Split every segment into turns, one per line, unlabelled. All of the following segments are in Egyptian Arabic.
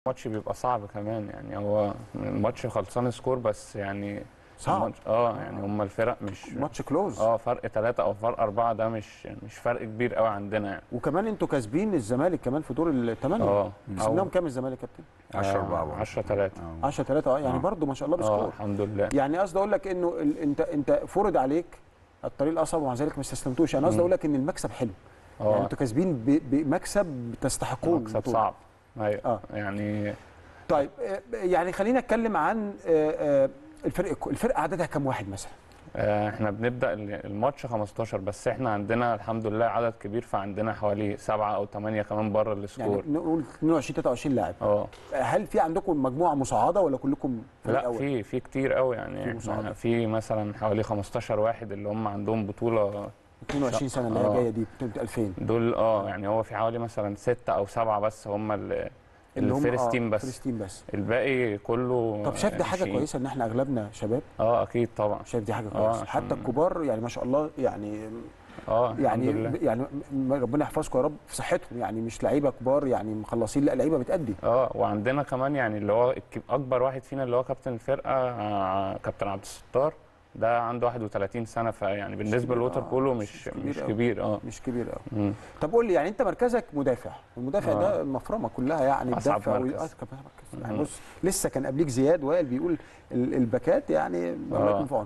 الماتش بيبقى صعب كمان يعني هو الماتش خلصان سكور بس يعني
صعب
الماتش- اه يعني هم الفرق مش
ماتش كلوز
اه فرق ثلاثة او فرق أربعة ده مش مش فرق كبير قوي عندنا يعني
وكمان انتوا كاسبين الزمالك كمان في دور الثمانيه
اه
كسبناهم كام الزمالك يا كابتن
10 4
10 3
10 3 اه يعني
آه.
برضو ما شاء الله
اه
بسكور
الحمد لله
يعني قصدي اقول لك انه ال... انت انت فرض عليك الطريق الاصعب ومع ذلك ما استسلمتوش انا قصدي
مم.
اقول لك ان المكسب حلو يعني
اه
انتوا كاسبين ب... بمكسب تستحقون
مكسب
البطولة.
صعب ايوه
اه
يعني
طيب آه، يعني خلينا نتكلم عن آه، آه، الفرق الفرقه عددها كام واحد مثلا
آه، احنا بنبدا ال- الماتش 15 بس احنا عندنا الحمد لله عدد كبير فعندنا حوالي سبعة او ثمانية كمان بره
يعني
السكور
نقول 22 23 لاعب
اه
هل في عندكم مجموعه مصعده ولا كلكم فريق
لا
أول؟
في في كتير قوي
في
يعني
مساعدة.
احنا في مثلا حوالي 15 واحد اللي هم عندهم بطوله
22 سنه اللي هي
آه.
جايه دي بتبقى 2000
دول اه يعني هو في حوالي مثلا ستة او سبعة بس هم اللي
اللي هم
الفيرست تيم بس
فيرست تيم بس
الباقي كله
طب شايف ده حاجه
ناشئين.
كويسه ان احنا اغلبنا شباب
اه اكيد طبعا
شايف دي حاجه
آه،
كويسه
عشان-
حتى الكبار يعني ما شاء الله يعني
اه
يعني
الحمد لله
يعني م- ربنا يحفظكم يا رب في صحتهم يعني مش لعيبه كبار يعني مخلصين لا لعيبه بتأدي
اه وعندنا كمان يعني اللي هو الك- اكبر واحد فينا اللي هو كابتن الفرقه آه، كابتن عبد الستار ده عنده 31 سنه فيعني بالنسبه
كبير،
للوتر
آه،
بولو
مش
مش
كبير
مش
أوي.
كبير اه
مش كبير قوي
مم.
طب قول لي يعني انت مركزك مدافع المدافع
آه.
ده المفرمه كلها يعني
أصعب
تدافع
مركز.
وي- أصعب مركز يعني
مم.
بص لسه كان قبليك زياد وائل بيقول ال- الباكات يعني الله
آه.
يكون في عونهم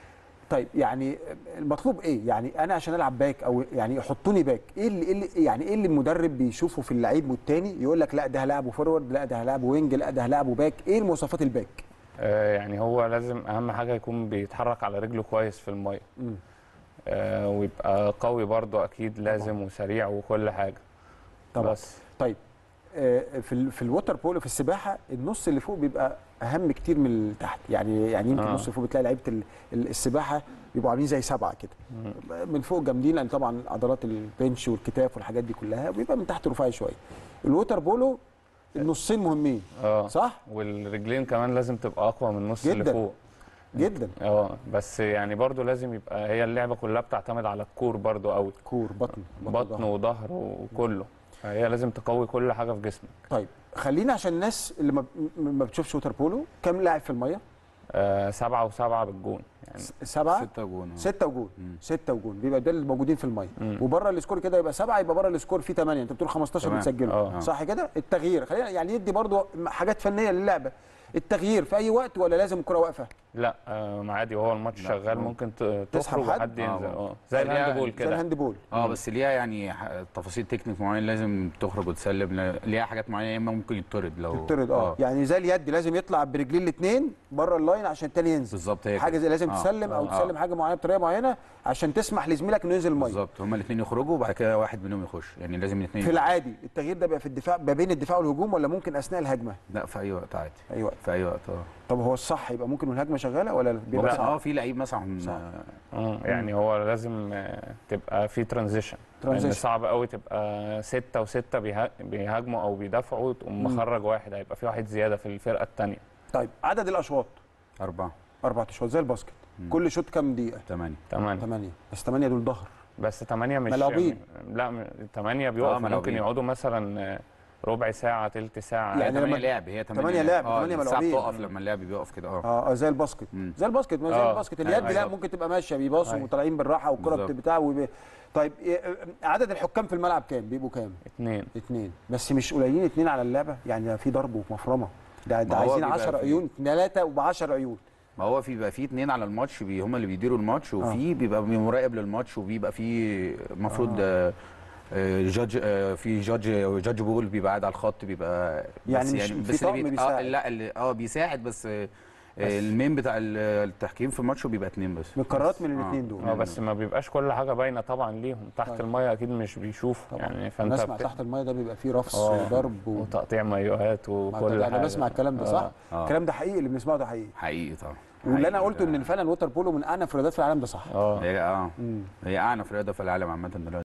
طيب يعني المطلوب ايه يعني انا عشان العب باك او يعني يحطوني باك ايه اللي, إيه اللي يعني ايه اللي المدرب بيشوفه في اللعيب والتاني يقول لك لا ده هلاعبه فورورد لا ده هلاعبه وينج لا ده هلاعبه باك ايه المواصفات الباك
آه، يعني هو لازم اهم حاجه يكون بيتحرك على رجله كويس في الميه
مم.
آه ويبقى قوي برضه اكيد لازم وسريع وكل حاجه
طبعا
بس
طيب آه، في ال في الووتر بولو في السباحه النص اللي فوق بيبقى اهم كتير من اللي تحت يعني يعني يمكن
آه.
النص اللي فوق بتلاقي لعيبه ال- ال- السباحه بيبقوا عاملين زي سبعه كده من فوق جامدين لان طبعا عضلات البنش والكتاف والحاجات دي كلها وبيبقى من تحت رفيع شويه الووتر بولو النصين مهمين
اه
صح
والرجلين كمان لازم تبقى اقوى من النص اللي
جداً.
فوق
جدا
اه بس يعني برضه لازم يبقى هي اللعبه كلها بتعتمد على الكور برضه قوي
كور بطن
بطن
ظهر.
وظهر وكله فهي لازم تقوي كل حاجه في جسمك
طيب خلينا عشان الناس اللي ما, ما بتشوفش ووتر بولو كم لاعب في الميه
آه سبعة وسبعة بالجون يعني
س- سبعه
6 جون
ستة وجون
مم.
ستة وجون بيبقى ده اللي موجودين في الميه
مم.
وبره السكور كده يبقى سبعه يبقى بره السكور فيه 8 انت بتقول 15
تمام.
بتسجلوا
آه.
صح كده التغيير خلينا يعني يدي برضو حاجات فنيه للعبه التغيير في اي وقت ولا لازم الكره واقفه
لا آه عادي وهو الماتش
لا،
شغال
هو-
ممكن ت-
تسحب
تخرج
حد؟
وحد ينزل
آه.
اه زي
زي
الهاند بول
زي
كده
الهاند بول
اه بس ليها يعني ح- تفاصيل تكنيك معين لازم تخرج وتسلم ل- ليها حاجات معينه يا اما ممكن يطرد لو
تطرد اه يعني زي اليد لازم يطلع برجلين الاثنين بره اللاين عشان التاني ينزل
بالظبط هي
حاجه
كده.
زي لازم
آه.
تسلم او
آه.
تسلم حاجه معينه بطريقه معينه عشان تسمح لزميلك انه ينزل الميه
بالظبط هما الاثنين يخرجوا وبعد كده واحد منهم يخش يعني لازم الاثنين
في العادي التغيير ده بيبقى في الدفاع ما بين الدفاع والهجوم ولا ممكن اثناء الهجمه
لا في اي وقت عادي
اي وقت
في اي وقت اه
طب هو الصح يبقى ممكن والهجمه شغاله ولا بيبقى
بس
صعب؟
اه في لعيب مثلا
صح.
آه،
اه يعني هو لازم آه، تبقى في ترانزيشن لان
Transition.
صعب قوي تبقى ستة وستة بيها- بيهاجموا او بيدافعوا تقوم
مم.
مخرج واحد هيبقى في واحد زياده في الفرقه الثانيه
طيب عدد الاشواط
أربعة
اربع اشواط زي الباسكت
مم.
كل شوط كام دقيقه
ثمانية
ثمانية
ثمانية بس ثمانية دول ظهر
بس ثمانية مش
ملاعبين.
لا ثمانية بيقفوا ممكن
ملاعبين.
يقعدوا مثلا آه، ربع ساعة تلت ساعة
يعني
يعني
لما-
ثمانية لعب هي
تمانية لعب،
اه
تمانية
الساعة
ملاعبين.
بتقف لما اللعب بيقف كده اه
اه آه، زي الباسكت
مم.
زي الباسكت ما زي
آه.
الباسكت
أيوة،
اليد لا
بالظبط.
ممكن تبقى ماشيه بيباصوا
أيوة.
وطالعين بالراحه والكره
بالظبط.
بتاع وب... طيب إيه- عدد الحكام في الملعب كام بيبقوا كام
اتنين
اثنين بس مش قليلين اثنين على اللعبه يعني ده في ضرب ومفرمه ده, ده
ما هو
عايزين
بيبقى
10
في-
عيون ثلاثه وب10 عيون
ما هو في بيبقى في اتنين على الماتش بي هم اللي بيديروا الماتش وفي بيبقى مراقب للماتش وبيبقى في المفروض آه. آه، جادج آه، في جادج جادج بول بيبقى قاعد على الخط بيبقى
يعني
بس
مش- في
بس
طقم
اللي بي-
بيساعد.
اه لا اللي اه بيساعد بس آه،
بس.
المين بتاع ال- التحكيم في الماتش بيبقى اتنين بس
مقررات من
آه.
الاثنين دول
اه بس ما بيبقاش كل حاجة باينة طبعا ليهم تحت
طيب.
المية أكيد مش بيشوفوا
طبعا
يعني فأنت
نسمع
بت-
تحت الميه ده بيبقى فيه رفس
آه.
وضرب و...
وتقطيع مايوهات وكل
انا
حاجة
بسمع الكلام ده صح؟
آه.
آه.
الكلام ده حقيقي اللي بنسمعه ده حقيقي
حقيقي طبعا
واللي انا
حقيقي.
قلته ان فعلا الوتر بولو من اعنف الرياضات في العالم ده صح
اه
هي اه
مم.
هي اعنف رياضه في العالم عامه دلوقتي